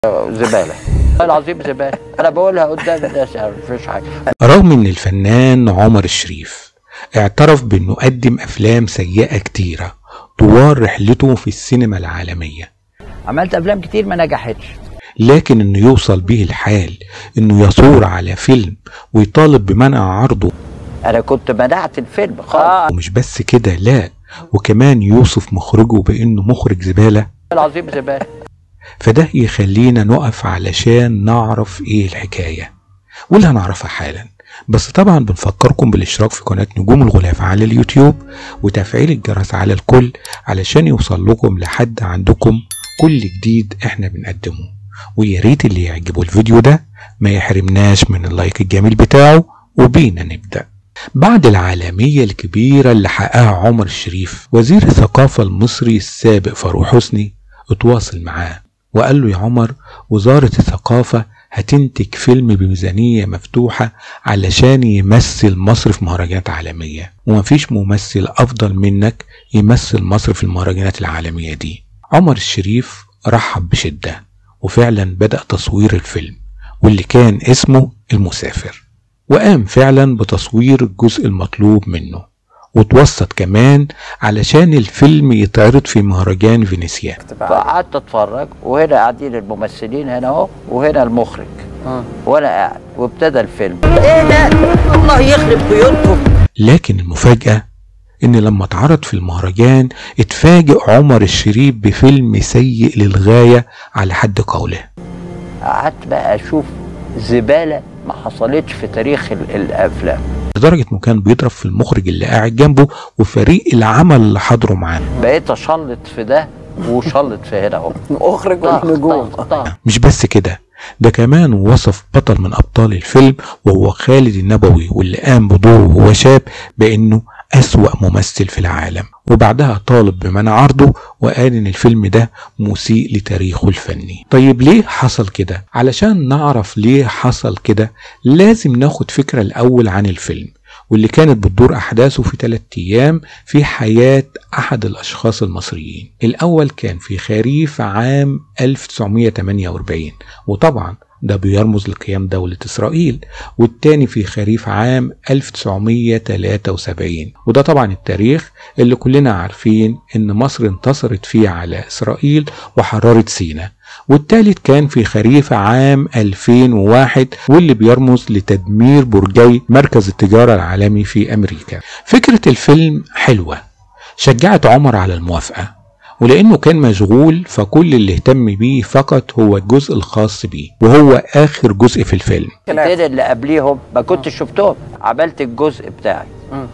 زباله والله العظيم زباله انا بقولها قدام الناس يعني مفيش حاجه رغم ان الفنان عمر الشريف اعترف بانه قدم افلام سيئة كتيرة طوال رحلته في السينما العالمية عملت افلام كتير ما نجحتش لكن انه يوصل به الحال انه يثور على فيلم ويطالب بمنع عرضه انا كنت منعت الفيلم خالص ومش بس كده لا وكمان يوصف مخرجه بانه مخرج زبالة العظيم زباله فده يخلينا نقف علشان نعرف ايه الحكاية واللي هنعرفها حالا بس طبعا بنفكركم بالاشتراك في قناة نجوم الغلاف على اليوتيوب وتفعيل الجرس على الكل علشان يوصل لكم لحد عندكم كل جديد احنا بنقدمه ويا ريت اللي يعجبه الفيديو ده ما يحرمناش من اللايك الجميل بتاعه وبينا نبدأ بعد العالمية الكبيرة اللي حققها عمر الشريف وزير الثقافة المصري السابق فاروق حسني اتواصل معاه وقال له يا عمر وزارة الثقافة هتنتج فيلم بميزانية مفتوحة علشان يمثل مصر في مهرجانات عالمية ومفيش ممثل أفضل منك يمثل مصر في المهرجانات العالمية دي عمر الشريف رحب بشدة وفعلا بدأ تصوير الفيلم واللي كان اسمه المسافر وقام فعلا بتصوير الجزء المطلوب منه وتوسط كمان علشان الفيلم يتعرض في مهرجان فينيسيا فقعدت اتفرج وهنا قاعدين الممثلين هنا اهو وهنا المخرج وانا قاعد وابتدى الفيلم ايه ده الله يخرب بيوتكم لكن المفاجأة إن لما اتعرض في المهرجان اتفاجئ عمر الشريف بفيلم سيء للغاية على حد قوله قعدت بقى اشوف زباله ما حصلتش في تاريخ ال- الافلام لدرجة إنه كان بيضرب في المخرج اللي قاعد جنبه وفريق العمل اللي حضره معاه بقيت اشلط في ده وشلط في هنا اهو مخرج طخ والنجوم طخ طخ. مش بس كده ده كمان وصف بطل من أبطال الفيلم وهو خالد النبوي واللي قام بدوره وهو شاب بأنه أسوأ ممثل في العالم وبعدها طالب بمنع عرضه وقال إن الفيلم ده مسيء لتاريخه الفني طيب ليه حصل كده؟ علشان نعرف ليه حصل كده لازم ناخد فكرة الأول عن الفيلم واللي كانت بتدور أحداثه في ثلاثة أيام في حياة أحد الأشخاص المصريين الأول كان في خريف عام 1948 وطبعا ده بيرمز لقيام دولة إسرائيل والتاني في خريف عام 1973 وده طبعا التاريخ اللي كلنا عارفين إن مصر انتصرت فيه على إسرائيل وحررت سيناء والتالت كان في خريف عام 2001 واللي بيرمز لتدمير برجي مركز التجارة العالمي في أمريكا فكرة الفيلم حلوة شجعت عمر على الموافقة ولأنه كان مشغول فكل اللي اهتم بيه فقط هو الجزء الخاص بيه وهو آخر جزء في الفيلم الاثنين اللي قبليهم ما كنتش شفتهم عملت الجزء بتاعي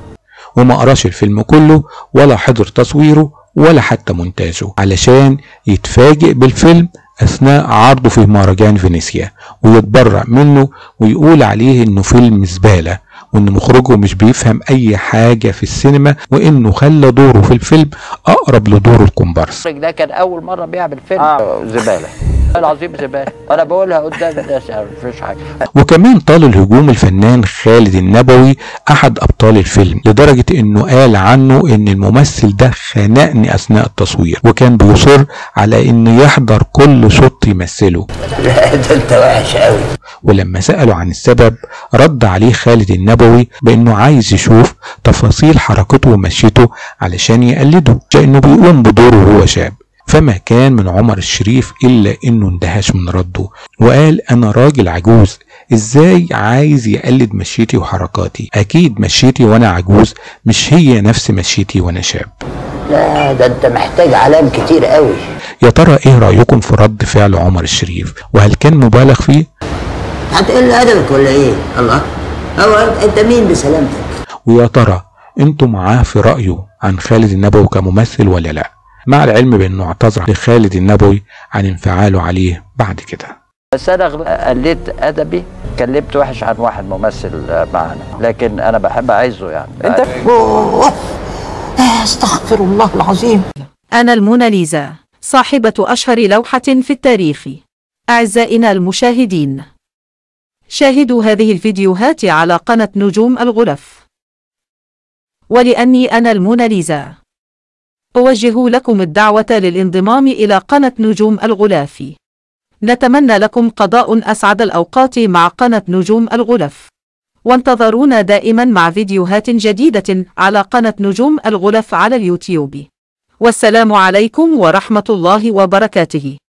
وما قراش الفيلم كله ولا حضر تصويره ولا حتى مونتاجه علشان يتفاجئ بالفيلم أثناء عرضه في مهرجان فينيسيا ويتبرأ منه ويقول عليه إنه فيلم زبالة وإن مخرجه مش بيفهم أي حاجة في السينما وإنه خلى دوره في الفيلم أقرب لدور الكومبارس المخرج ده كان اول مره بيعمل فيلم آه. زباله والله العظيم زباله انا بقولها قدام الناس يعني مفيش حاجه وكمان طال الهجوم الفنان خالد النبوي احد ابطال الفيلم لدرجة انه قال عنه ان الممثل ده خنقني اثناء التصوير وكان بيصر على انه يحضر كل شوط يمثله ده انت وحش قوي ولما سألوا عن السبب رد عليه خالد النبوي بانه عايز يشوف تفاصيل حركته ومشيته علشان يقلده كأنه بيقوم بدوره وهو شاب فما كان من عمر الشريف إلا إنه اندهش من رده وقال أنا راجل عجوز إزاي عايز يقلد مشيتي وحركاتي أكيد مشيتي وأنا عجوز مش هي نفس مشيتي وأنا شاب لا ده انت محتاج علام كتير قوي يا ترى إيه رأيكم في رد فعل عمر الشريف وهل كان مبالغ فيه هتقل ادبك ولا ايه؟ الله هو انت مين بسلامتك؟ ويا ترى انتوا معاه في رأيه عن خالد النبوي كممثل ولا لا مع العلم بانه اعتذر لخالد النبوي عن انفعاله عليه بعد كده بس انا غ- قلت ادبي كلمت وحش عن واحد ممثل آه، معنا لكن انا بحب اعزه يعني انت أوه. استغفر الله العظيم أنا الموناليزا صاحبة أشهر لوحة في التاريخ أعزائنا المشاهدين شاهدوا هذه الفيديوهات على قناة نجوم الغلف ولأني أنا الموناليزا أوجه لكم الدعوة للانضمام إلى قناة نجوم الغلاف نتمنى لكم قضاء أسعد الأوقات مع قناة نجوم الغلف وانتظرونا دائما مع فيديوهات جديدة على قناة نجوم الغلف على اليوتيوب والسلام عليكم ورحمة الله وبركاته